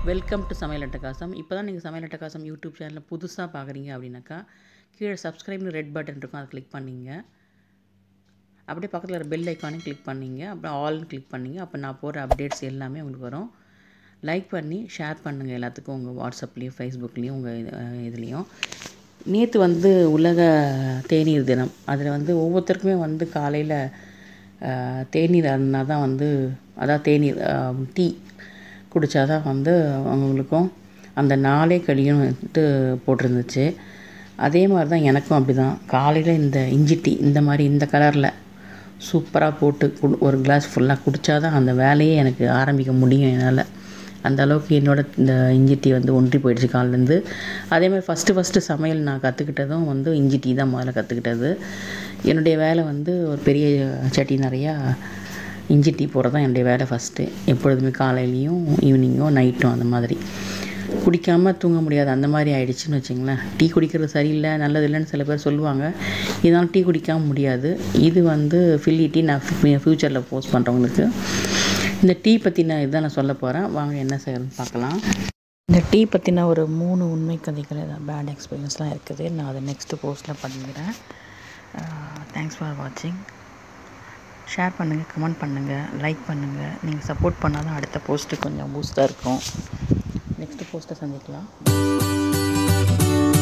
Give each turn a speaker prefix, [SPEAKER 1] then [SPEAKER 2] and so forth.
[SPEAKER 1] welcome to சமையல் அட்டகாசம் இப்போ தான் நீங்கள் சமையல் அட்டகாசம் யூடியூப் சேனலில் புதுசாக பார்க்குறீங்க அப்படின்னாக்கா கீழே சப்ஸ்கிரைப்னு ரெட் பட்டன் இருக்கும் அதை கிளிக் பண்ணிங்க அப்படியே பக்கத்தில் ஒரு பெல் ஐக்கானையும் கிளிக் பண்ணிங்க அப்புறம் ஆல்னு கிளிக் பண்ணிங்க அப்போ நான் போகிற அப்டேட்ஸ் எல்லாமே உங்களுக்கு வரும் லைக் பண்ணி ஷேர் பண்ணுங்கள் எல்லாத்துக்கும் உங்கள் வாட்ஸ்அப்லேயும் ஃபேஸ்புக்லேயும் உங்கள் இதுலேயும் நேற்று வந்து உலக தேநீர் தினம் அதில் வந்து ஒவ்வொருத்தருக்குமே வந்து காலையில் தேநீர் அருந்தினா தான் வந்து அதான் தேநீர் டீ குடித்தாதான் வந்து அவங்களுக்கும் அந்த நாளே கழியும்ட்டு போட்டிருந்துச்சு அதே மாதிரி தான் எனக்கும் அப்படி தான் காலையில் இந்த இஞ்சி டீ இந்த மாதிரி இந்த கலரில் சூப்பராக போட்டு குடு ஒரு கிளாஸ் ஃபுல்லாக குடித்தா தான் அந்த வேலையே எனக்கு ஆரம்பிக்க முடியும் என்னால் அந்த அளவுக்கு என்னோட இந்த இஞ்சி டீ வந்து ஒன்றி போயிடுச்சு காலிலேருந்து அதே மாதிரி ஃபஸ்ட்டு ஃபஸ்ட்டு சமையல் நான் கற்றுக்கிட்டதும் வந்து இஞ்சி டீ தான் முதல்ல கற்றுக்கிட்டது என்னுடைய வேலை வந்து ஒரு பெரிய சட்டி நிறையா இஞ்சி டீ போடுறது தான் என்னுடைய வேலை ஃபஸ்ட்டு எப்பொழுதுமே காலையிலையும் ஈவினிங்கும் நைட்டும் அந்த மாதிரி குடிக்காமல் தூங்க முடியாது அந்த மாதிரி ஆயிடுச்சுன்னு வச்சுங்களேன் டீ குடிக்கிறது சரியில்லை நல்லது இல்லைன்னு சில பேர் சொல்லுவாங்க இதனால் டீ குடிக்காமல் முடியாது இது வந்து ஃபில்லி டீ நான் ஃப்யூச்சரில் போஸ்ட் பண்ணுறவங்களுக்கு இந்த டீ பற்றின இதை நான் சொல்ல போகிறேன் வாங்க என்ன செய்யறதுன்னு பார்க்கலாம் இந்த டீ பற்றின ஒரு மூணு உண்மை கதைகள் ஏதாவது பேட் எக்ஸ்பீரியன்ஸ்லாம் இருக்குது நான் அதை நெக்ஸ்ட்டு போஸ்ட்டில் பண்ணிக்கிறேன் தேங்க்ஸ் ஃபார் வாட்சிங் ஷேர் பண்ணுங்கள் கமெண்ட் பண்ணுங்கள் லைக் பண்ணுங்கள் நீங்கள் சப்போர்ட் பண்ணால் தான் அடுத்த போஸ்ட்டு கொஞ்சம் பூஸ்ட்டாக இருக்கும் நெக்ஸ்ட்டு போஸ்ட்டை சந்திக்கலாம்